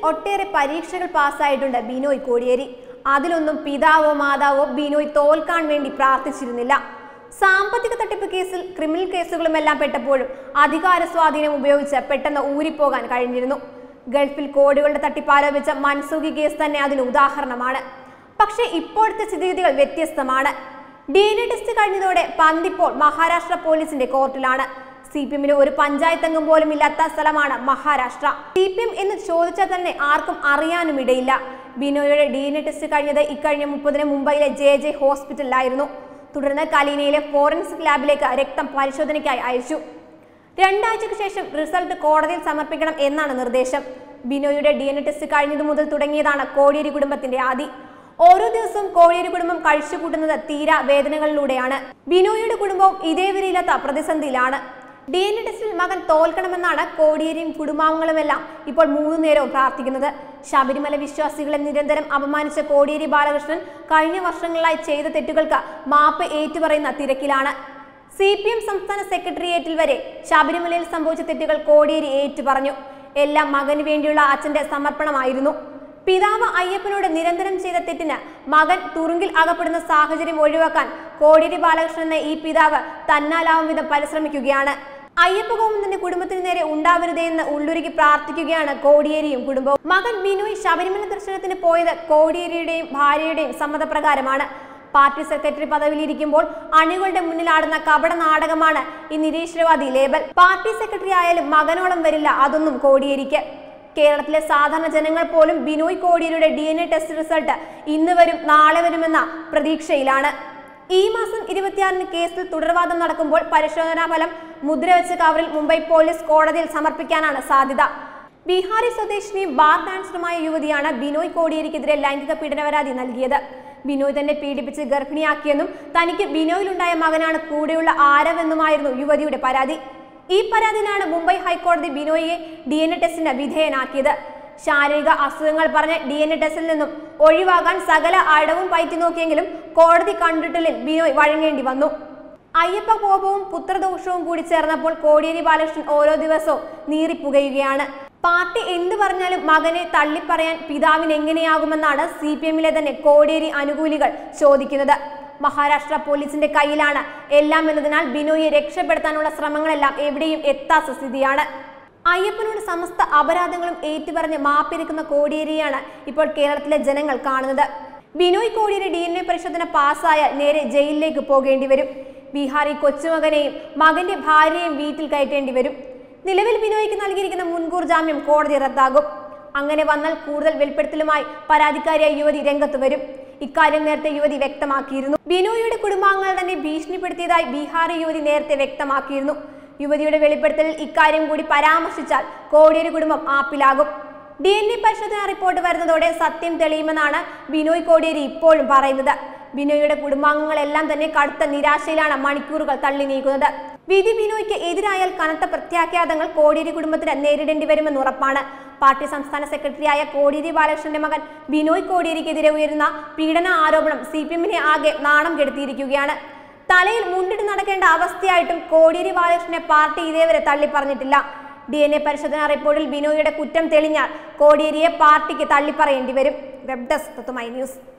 ഒട്ടേറെ പരീക്ഷകൾ പാസ്സായിട്ടുണ്ട് ബിനോയ് കോടിയേരി അതിലൊന്നും പിതാവോ മാതാവോ ബിനോയ് തോൽക്കാൻ വേണ്ടി പ്രാർത്ഥിച്ചിരുന്നില്ല സാമ്പത്തിക തട്ടിപ്പ് കേസിൽ ക്രിമിനൽ കേസുകളുമെല്ലാം പെട്ടപ്പോഴും അധികാര സ്വാധീനം ഉപയോഗിച്ച് പെട്ടെന്ന് ഊരിപ്പോകാൻ കഴിഞ്ഞിരുന്നു ഗൾഫിൽ കോടികളുടെ തട്ടിപ്പ് ആരോപിച്ച മൻസൂഖി കേസ് തന്നെ അതിന് ഉദാഹരണമാണ് പക്ഷേ ഇപ്പോഴത്തെ സ്ഥിതിഗതികൾ വ്യത്യസ്തമാണ് ഡി എൻ എ ടെസ്റ്റ് കഴിഞ്ഞതോടെ പന്തിപ്പോൾ മഹാരാഷ്ട്ര പോലീസിന്റെ കോർട്ടിലാണ് സി പി എമ്മിന് ഒരു പഞ്ചായത്ത് അംഗം പോലും ഇല്ലാത്ത സ്ഥലമാണ് മഹാരാഷ്ട്ര സി പി എം എന്ന് ചോദിച്ചാൽ തന്നെ ആർക്കും അറിയാനും ഇടയില്ല ബിനോയുടെ ഡി എൻ എ ടെസ്റ്റ് കഴിഞ്ഞത് ഇക്കഴിഞ്ഞ മുപ്പതിന് മുംബൈയിലെ ജെ ജെ ഹോസ്പിറ്റലിലായിരുന്നു തുടർന്ന് കലീനയിലെ ഫോറൻസിക് ലാബിലേക്ക് രക്തം പരിശോധനയ്ക്കായി അയച്ചു രണ്ടാഴ്ചയ്ക്ക് ശേഷം റിസൾട്ട് കോടതിയിൽ സമർപ്പിക്കണം എന്നാണ് നിർദ്ദേശം ബിനോയുടെ ഡി എൻ എ ടെസ്റ്റ് കഴിഞ്ഞതു മുതൽ തുടങ്ങിയതാണ് കോടിയേരി കുടുംബത്തിന്റെ ആദി ഓരോ ദിവസവും കോടിയേരി കുടുംബം കഴിച്ചുകൂട്ടുന്നത് തീരാ വേദനകളിലൂടെയാണ് ബിനോയുടെ കുടുംബവും ഇതേവരെയില്ലാത്ത പ്രതിസന്ധിയിലാണ് ഡി എൻ എ ടെസ്റ്റിൽ മകൻ തോൽക്കണമെന്നാണ് കോടിയേരിയും കുടുംബാംഗങ്ങളുമെല്ലാം ഇപ്പോൾ മൂന്നു നേരവും പ്രാർത്ഥിക്കുന്നത് ശബരിമല വിശ്വാസികളെ നിരന്തരം അപമാനിച്ച കോടിയേരി ബാലകൃഷ്ണൻ കഴിഞ്ഞ വർഷങ്ങളായി ചെയ്ത തെറ്റുകൾക്ക് മാപ്പ് ഏറ്റുപറയുന്ന തിരക്കിലാണ് സി പി എം സംസ്ഥാന സെക്രട്ടേറിയറ്റിൽ വരെ ശബരിമലയിൽ സംഭവിച്ച തെറ്റുകൾ കോടിയേരി ഏറ്റുപറഞ്ഞു എല്ലാം മകന് വേണ്ടിയുള്ള അച്ഛന്റെ സമർപ്പണമായിരുന്നു പിതാവ് അയ്യപ്പനോട് നിരന്തരം ചെയ്ത തെറ്റിന് മകൻ തുറുങ്കിൽ അകപ്പെടുന്ന സാഹചര്യം ഒഴിവാക്കാൻ കോടിയേരി ബാലകൃഷ്ണൻ എന്ന ഈ പിതാവ് തന്നാലാവും വിധം പരിശ്രമിക്കുകയാണ് അയ്യപ്പ ഗോവിന്ദന്റെ കുടുംബത്തിന് നേരെ ഉണ്ടാവരുതേ എന്ന് ഉള്ളുരുക്കി പ്രാർത്ഥിക്കുകയാണ് കോടിയേരിയും കുടുംബവും മകൻ ബിനോയ് ശബരിമല ദർശനത്തിന് പോയത് കോടിയേരിയുടെയും ഭാര്യയുടെയും സമ്മതപ്രകാരമാണ് പാർട്ടി സെക്രട്ടറി പദവിയിലിരിക്കുമ്പോൾ അണികളുടെ മുന്നിലാടുന്ന കപട നാടകമാണ് ഈ നിരീശ്വരവാദി ലേബൽ പാർട്ടി സെക്രട്ടറി ആയാലും മകനോളം വരില്ല അതൊന്നും കോടിയേരിക്ക് കേരളത്തിലെ സാധാരണ ജനങ്ങൾ പോലും ബിനോയ് കോടിയേരിയുടെ D N A test result ഇന്ന് വരും നാളെ വരുമെന്ന പ്രതീക്ഷയിലാണ് ഈ മാസം ഇരുപത്തിയാറിന് കേസിൽ തുടർവാദം നടക്കുമ്പോൾ പരിശോധനാ ഫലം മുദ്രവെച്ച കവറിൽ മുംബൈ പോലീസ് കോടതിയിൽ സമർപ്പിക്കാനാണ് സാധ്യത ബീഹാറി സ്വദേശിനിയും ബാർ ഡാൻസറുമായ യുവതിയാണ് ബിനോയ് കോടിയേരിക്കെതിരെ ലൈംഗിക പീഡന പരാതി നൽകിയത് ബിനോയ് തന്നെ പീഡിപ്പിച്ച് ഗർഭിണിയാക്കിയെന്നും തനിക്ക് ബിനോയിലുണ്ടായ മകനാണ് കൂടെയുള്ള ആരവെന്നുമായിരുന്നു യുവതിയുടെ പരാതി ഈ പരാതിയിലാണ് മുംബൈ ഹൈക്കോടതി ബിനോയിയെ ഡി എൻ എ ടെസ്റ്റിന് വിധേയനാക്കിയത് ശാരീരിക അസുഖങ്ങൾ പറഞ്ഞ ഡി എൻ എ ടെസ്റ്റിൽ നിന്നും ഒഴിവാകാൻ സകല അടവും പയറ്റി നോക്കിയെങ്കിലും കോടതി കണ്ടിട്ടലിൽ ബിനോയ് വഴങ്ങേണ്ടി വന്നു അയ്യപ്പ കോപവും പുത്രദോഷവും കൂടി ചേർന്നപ്പോൾ കോടിയേരി ബാലകൃഷ്ണൻ ഓരോ ദിവസവും നീറിപ്പുകയുകയാണ് പാർട്ടി എന്തു പറഞ്ഞാലും മകനെ തള്ളിപ്പറയാൻ പിതാവിന് എങ്ങനെയാകുമെന്നാണ് സി പി എമ്മിലെ തന്നെ കോടിയേരി അനുകൂലികൾ ചോദിക്കുന്നത് മഹാരാഷ്ട്ര പോലീസിന്റെ കയ്യിലാണ് എല്ലാം എന്നതിനാൽ ബിനോയെ രക്ഷപ്പെടുത്താനുള്ള ശ്രമങ്ങളെല്ലാം എവിടെയും എത്താത്ത സ്ഥിതിയാണ് അയ്യപ്പനോട് സമസ്ത അപരാധങ്ങളും ഏറ്റുപറഞ്ഞ് മാപ്പിരിക്കുന്ന കോടിയേരിയാണ് ഇപ്പോൾ കേരളത്തിലെ ജനങ്ങൾ കാണുന്നത് Binoy Kodiyeri D N A പരിശോധന പാസ്സായാൽ നേരെ ജയിലിലേക്ക് പോകേണ്ടി വരും ബീഹാറി കൊച്ചുമകനെയും മകന്റെ ഭാര്യയെയും വീട്ടിൽ കയറ്റേണ്ടി വരും നിലവിൽ ബിനോയ്ക്ക് നൽകിയിരിക്കുന്ന മുൻകൂർ ജാമ്യം കോടതി റദ്ദാകും അങ്ങനെ വന്നാൽ കൂടുതൽ വെളിപ്പെടുത്തലുമായി പരാതിക്കാരിയായ യുവതി രംഗത്ത് വരും ഇക്കാര്യം നേരത്തെ യുവതി വ്യക്തമാക്കിയിരുന്നു ബിനോയിയുടെ കുടുംബാംഗങ്ങൾ തന്നെ ഭീഷണിപ്പെടുത്തിയതായി ബീഹാറി യുവതി നേരത്തെ വ്യക്തമാക്കിയിരുന്നു യുവതിയുടെ വെളിപ്പെടുത്തലിൽ ഇക്കാര്യം കൂടി പരാമർശിച്ചാൽ കോടിയേരി കുടുംബം ആപ്പിലാകും ഡി എൻ എ പരിശോധന റിപ്പോർട്ട് വരുന്നതോടെ സത്യം തെളിയുമെന്നാണ് ബിനോയ് കോടിയേരി ഇപ്പോഴും പറയുന്നത് ബിനോയിയുടെ കുടുംബാംഗങ്ങളെല്ലാം തന്നെ കടുത്ത നിരാശയിലാണ് മണിക്കൂറുകൾ തള്ളി നീക്കുന്നത് വിധി ബിനോയ്ക്ക് എതിരായാൽ കനത്ത പ്രത്യാഘാതങ്ങൾ കോടിയേരി കുടുംബത്തിന് നേരിടേണ്ടി വരുമെന്ന് ഉറപ്പാണ് പാർട്ടി സംസ്ഥാന സെക്രട്ടറിയായ കോടിയേരി ബാലകൃഷ്ണന്റെ മകൻ ബിനോയ് കോടിയേരിക്കെതിരെ ഉയരുന്ന പീഡന ആരോപണം സി പി എമ്മിനെ ആകെ നാണം കെടുത്തിയിരിക്കുകയാണ് തലയിൽ മുണ്ടിട്ട് നടക്കേണ്ട അവസ്ഥയായിട്ടും കോടിയേരി ബാലകൃഷ്ണനെ പാർട്ടി ഇതേവരെ തള്ളിപ്പറഞ്ഞിട്ടില്ല ഡി എൻ എ പരിശോധനാ റിപ്പോർട്ടിൽ ബിനോയിയുടെ കുറ്റം തെളിഞ്ഞാൽ കോടിയേരിയെ പാർട്ടിക്ക് തള്ളിപ്പറയേണ്ടി വരും വെബ് ഡെസ്ക് തത്തുമായി ന്യൂസ്